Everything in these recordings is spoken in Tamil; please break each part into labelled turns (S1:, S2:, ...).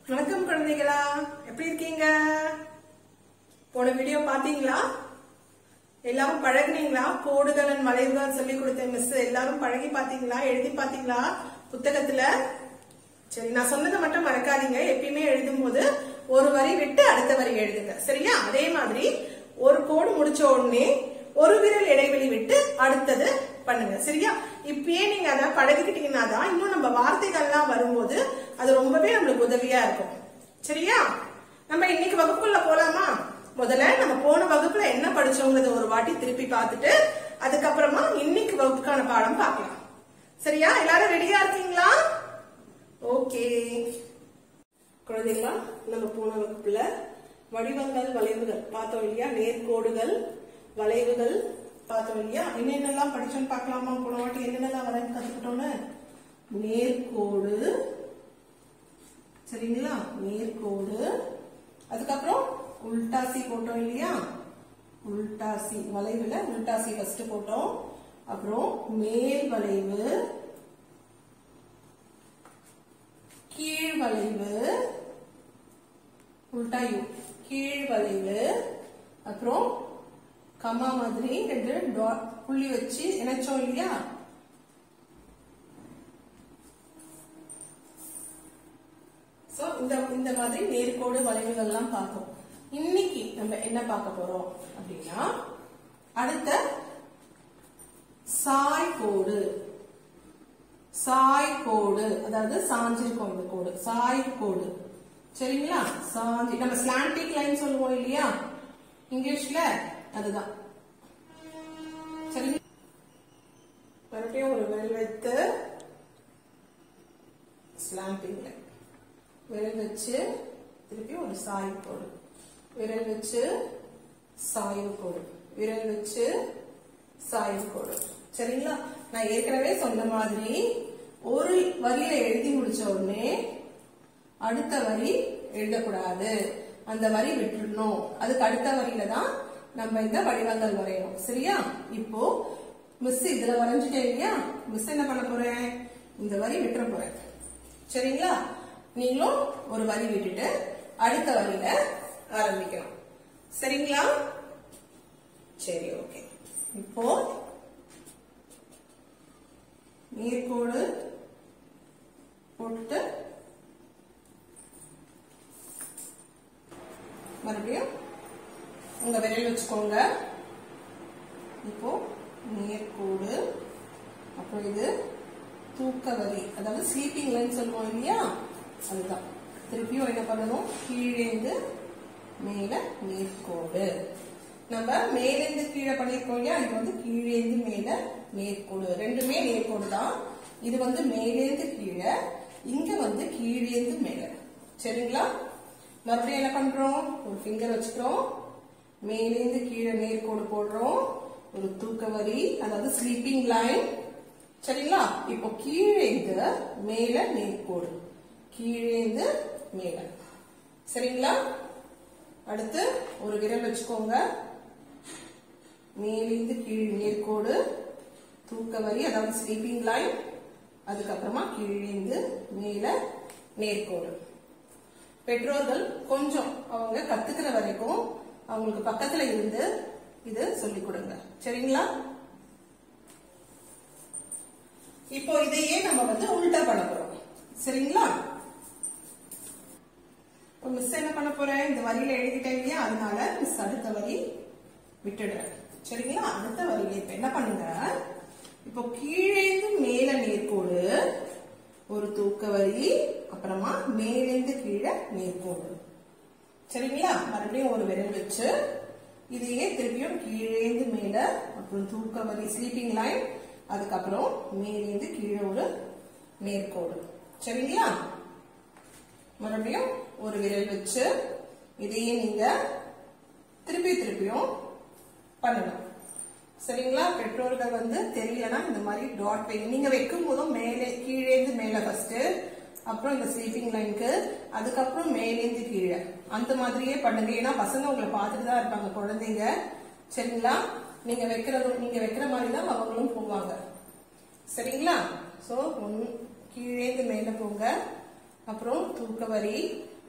S1: வணக்கம் குழந்தைகளா எப்படி இருக்கீங்க போன வீடியோ பாத்தீங்களா எல்லாரும் பழகுனீங்களா கோடுகள் and வளைவுகள் சொல்லி கொடுத்த மிஸ் எல்லாரும் பழகி பாத்தீங்களா எழுதி பாத்தீங்களா புத்தகத்துல சரி நான் சொன்னதை மட்டும் மறக்காதீங்க எப்பயுமே எழுதும் போது ஒரு வரி விட்டு அடுத்த வரி எழுதுங்க சரியா அதே மாதிரி ஒரு கோடு முடிச்ச உடனே ஒரு விரல் இடைவெளி விட்டு அடுத்தது பண்ணுங்க சரியா இப்பயே நீங்க அதை பழகிக்கிட்டீங்கன்னா தான் இன்னும் நம்ம வார்த்தைகள்லாம் வரும்போது அது ரொம்பவே நம்மளுக்கு உதவியா இருக்கும் சரியா நம்ம இன்னைக்கு வகுப்புக்குள்ள போலாமா முதல்ல நம்ம போன வகுப்புல என்ன படிச்சோங்கிறத ஒரு வாட்டி திருப்பி பார்த்துட்டு அதுக்கப்புறமா இன்னைக்கு வகுப்புக்கான பாடம் பார்க்கலாம் சரியா எல்லாரும் ரெடியா இருக்கீங்களா ஓகே குழந்தைங்களா நம்ம போன வகுப்புல வடிவங்கள் வளைவுகள் பார்த்தோம் இல்லையா நேர்கோடுகள் வளைவுகள் பார்த்தோம் இல்லையா என்னென்னலாம் படிச்சோம்னு பார்க்கலாமா போன வாட்டி என்னென்னலாம் வரைய கத்துக்கிட்டோம்னு நேர்கோடு சரிங்களா நேர்கோடு அதுக்கப்புறம் உல்டாசி போட்டோம் இல்லையா உல்டாசி வளைவுல உல்டாசி ஃபர்ஸ்ட் போட்டோம் அப்புறம் மேல் வளைவு கீழ் வளைவு உல்டா யூ கீழ் வளைவு அப்புறம் கம்மா மாதிரி ரெண்டு dot புள்ளி வச்சு இணைச்சோம் இல்லையா சோ இந்த இந்த மாதிரி நேர்கோடு வளைவுகள்லாம் பார்த்தோம் இன்னைக்கு நம்ம என்ன பார்க்க போறோம் அப்படின்னா அடுத்த சாய்கோடு சாய்கோடு அதாவது சாஞ்சிருக்கும் இந்த கோடு சாய்கோடு சரிங்களா சாஞ்சி நம்ம ஸ்லாண்டிக் லைன் சொல்லுவோம் இல்லையா இங்கிலீஷ்ல அதுதான் சரி மறுபடியும் ஒரு விரல் வைத்து ஸ்லாண்டிங் லைன் விரல் வச்சு திருப்பி ஒரு சாய்வு கோடு விரல் வச்சு சாய்வு கோடு விரல் வச்சு சாய்வு கோடு சரிங்களா நான் ஏற்கனவே சொன்ன மாதிரி ஒரு வரியில எழுதி முடிச்ச உடனே அடுத்த வரி எழுதக்கூடாது அந்த வரி விட்டுடணும் அதுக்கு அடுத்த வரியில தான் நம்ம இந்த வடிவங்கள் வரையணும் சரியா இப்போ மிஸ் இதுல வரைஞ்சிட்டேன் இல்லையா மிஸ் என்ன பண்ண போறேன் இந்த வரி விட்டுற போறேன் சரிங்களா நீங்களும் ஒரு வரி விட்டுட்டு அடுத்த வரியில ஆரம்பிக்கணும் சரிங்களா சரி ஓகே இப்போ நீர்க்கோடு போட்டு மறுபடியும் உங்க விரல் வச்சுக்கோங்க இப்போ நேர்கோடு அப்புறம் இது தூக்க வரி அதாவது ஸ்லீப்பிங் லைன் சொல்லுவோம் இல்லையா அதுதான் திருப்பியும் என்ன பண்ணணும் கீழேந்து மேல நேர்கோடு நம்ம மேலேந்து கீழே பண்ணிருக்கோம் இல்லையா இது வந்து கீழேந்து மேல நேர்கோடு ரெண்டுமே நேர்கோடு தான் இது வந்து மேலேந்து கீழே இங்க வந்து கீழேந்து மேல சரிங்களா மறுபடியும் என்ன பண்றோம் ஒரு ஃபிங்கர் வச்சுக்கிறோம் மேலேந்து கீழே நேர்கோடு போடுறோம் ஒரு தூக்க வரி அதாவது ஸ்லீப்பிங் லைன் சரிங்களா இப்போ கீழேந்து மேல நேர்கோடு கீழேந்து மேல சரிங்களா அடுத்து ஒரு விரல் வச்சுக்கோங்க மேலிருந்து கீழ் நேர்கோடு தூக்க வரி அதாவது ஸ்லீப்பிங் லைன் அதுக்கப்புறமா கீழிருந்து மேல நேர்கோடு பெற்றோர்கள் கொஞ்சம் அவங்க கத்துக்கிற வரைக்கும் அவங்களுக்கு பக்கத்துல இருந்து இது சொல்லிக் கொடுங்க சரிங்களா இப்போ இதையே நம்ம வந்து உல்டா பண்ண போறோம் சரிங்களா இப்போ மிஸ் என்ன பண்ண போறேன் இந்த வரியில எழுதிட்டேன் இல்லையா அதனால மிஸ் அடுத்த வரி விட்டுடுறேன் சரிங்களா அடுத்த வரியில இப்ப என்ன பண்ணுங்க இப்போ கீழேந்து மேல நேர்கோடு ஒரு தூக்க வரி அப்புறமா மேலேந்து கீழே நேர்கோடு சரிங்களா மறுபடியும் ஒரு விரல் வச்சு இதையே திருப்பியும் கீழேந்து மேல அப்புறம் தூக்க வரி ஸ்லீப்பிங் லைன் அதுக்கப்புறம் மேலேந்து கீழே ஒரு நேர்கோடு சரிங்களா மறுபடியும் ஒரு விரல் வச்சு இதையே நீங்க திருப்பி திருப்பியும் பண்ணணும் சரிங்களா பெற்றோர்கள் வந்து தெரியலனா இந்த மாதிரி டாட் வைங்க நீங்க வைக்கும் போதும் மேலே கீழேந்து மேல ஃபர்ஸ்ட் அப்புறம் இந்த ஸ்லீப்பிங் லைனுக்கு அதுக்கப்புறம் மேலேந்து கீழே அந்த மாதிரியே பண்ணுங்க ஏன்னா பசங்க உங்களை பார்த்துட்டு தான் இருப்பாங்க குழந்தைங்க சரிங்களா நீங்க வைக்கிறது நீங்க வைக்கிற மாதிரி தான் அவங்களும் போவாங்க சரிங்களா சோ கீழேந்து மேல போங்க அப்புறம் தூக்க வரி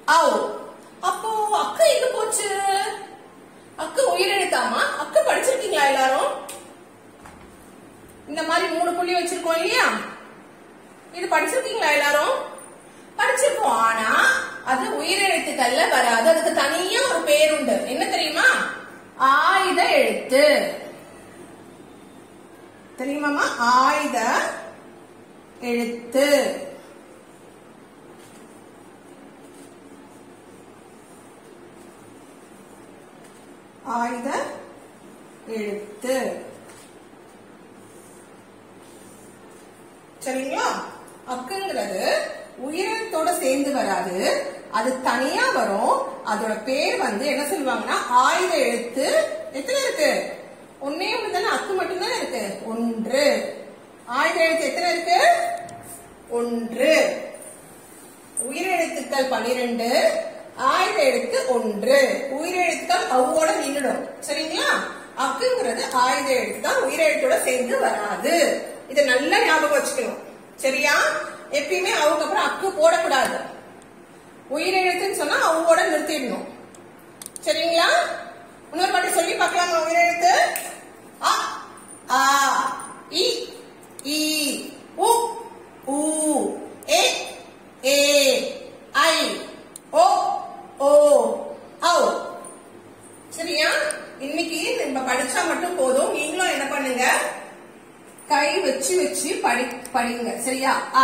S1: ஔ அப்போ அக்கு எங்க போச்சு அக்கு உயிரெழுத்தாமா அக்கு படிச்சிருக்கீங்களா எல்லாரும் இந்த மாதிரி மூணு புள்ளி வச்சிருக்கோம் இல்லையா இது படிச்சிருக்கீங்களா எல்லாரும் படிச்சிருக்கோம் ஆனா அது உயிரெழுத்துக்கள்ல வராது அதுக்கு தனியா ஒரு பேர் உண்டு என்ன தெரியுமா ஆயுத எழுத்து தெரியுமாமா ஆயுத எழுத்து ஆயுத எழுத்து சரிங்களா அக்குங்கிறது உயிரெழுத்தோட சேர்ந்து வராது அது தனியா வரும் அதோட பேர் வந்து என்ன சொல்லுவாங்கன்னா ஆயுத எழுத்து எத்தனை இருக்கு ஒன்னே ஒண்ணு தானே அக்கு மட்டும்தானே இருக்கு ஒன்று ஆயுத எழுத்து எத்தனை இருக்கு ஒன்று உயிரெழுத்துக்கள் பன்னிரெண்டு ஆயுத எழுத்து ஒன்று உயிரெழுத்துக்கள் அவோட நின்னுடும் சரிங்களா அக்குங்கிறது ஆயுத எழுத்து தான் உயிரெழுத்தோட சேர்ந்து வராது இதை நல்லா ஞாபகம் வச்சுக்கணும் சரியா எப்பயுமே அவங்க அப்புறம் அக்கு போடக்கூடாது உயிரெழுத்துன்னு சொன்னா அவங்களோட நிறுத்திடணும் சரிங்களா இன்னொரு வாட்டி சொல்லி பார்க்கலாமா உயிரெழுத்து அ ஆ இ ஈ உ ஊ ஏ ஏ ஐ ஓ ஓ ஔ சரியா இன்னைக்கு நம்ம படிச்சா மட்டும் போதும் நீங்களும் என்ன பண்ணுங்க கை வச்சு வச்சு படி படிங்க சரியா அ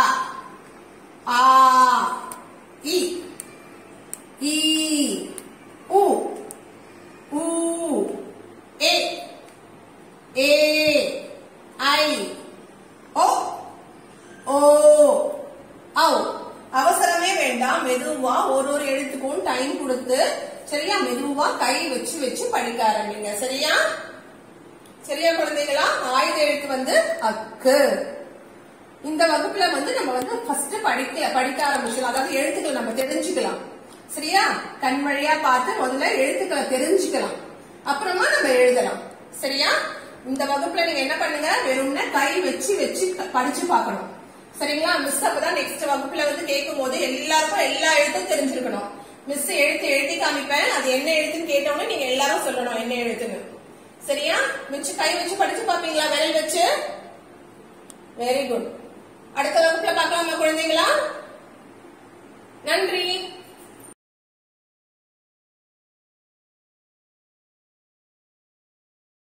S1: ஆ இ ஈ உ ஊ ஏ ஏ ஐ ஓ ஓ ஔ அவசரமே வேண்டாம் மெதுவா ஒரு ஒரு எழுத்துக்கும் டைம் கொடுத்து சரியா மெதுவா கை வச்சு வச்சு படிக்க ஆரம்பிங்க சரியா சரியா குழந்தைகளா ஆயுத எழுத்து வந்து அக்கு இந்த வகுப்புல வந்து நம்ம வந்து ஃபர்ஸ்ட் படிக்க படிக்க ஆரம்பிச்சலாம் அதாவது எழுத்துக்களை நம்ம தெரிஞ்சுக்கலாம் சரியா கண் வழியா பார்த்து முதல்ல எழுத்துக்களை தெரிஞ்சுக்கலாம் அப்புறமா நம்ம எழுதலாம் சரியா இந்த வகுப்புல நீங்க என்ன பண்ணுங்க வெறும்னா கை வச்சு வச்சு க- படிச்சு பார்க்கணும் சரிங்களா மிஸ் அப்பதான் நெக்ஸ்ட் வகுப்புல வந்து கேட்கும் போது எல்லாருக்கும் எல்லா எழுத்தும் தெரிஞ்சிருக்கணும் மிஸ் எழுத்து எழுதி காமிப்பேன் அது என்ன எழுத்துன்னு கேட்டோன்னே நீங்க எல்லாரும் சொல்லணும் என்ன எழுத்துன்னு சரியா மிச்சம் கை வச்சு படிச்சு பாப்பீங்களா விரல் வச்சு வெரி குட் அடுத்த வகுப்புல பார்க்கலாமா குழந்தைங்களா நன்றி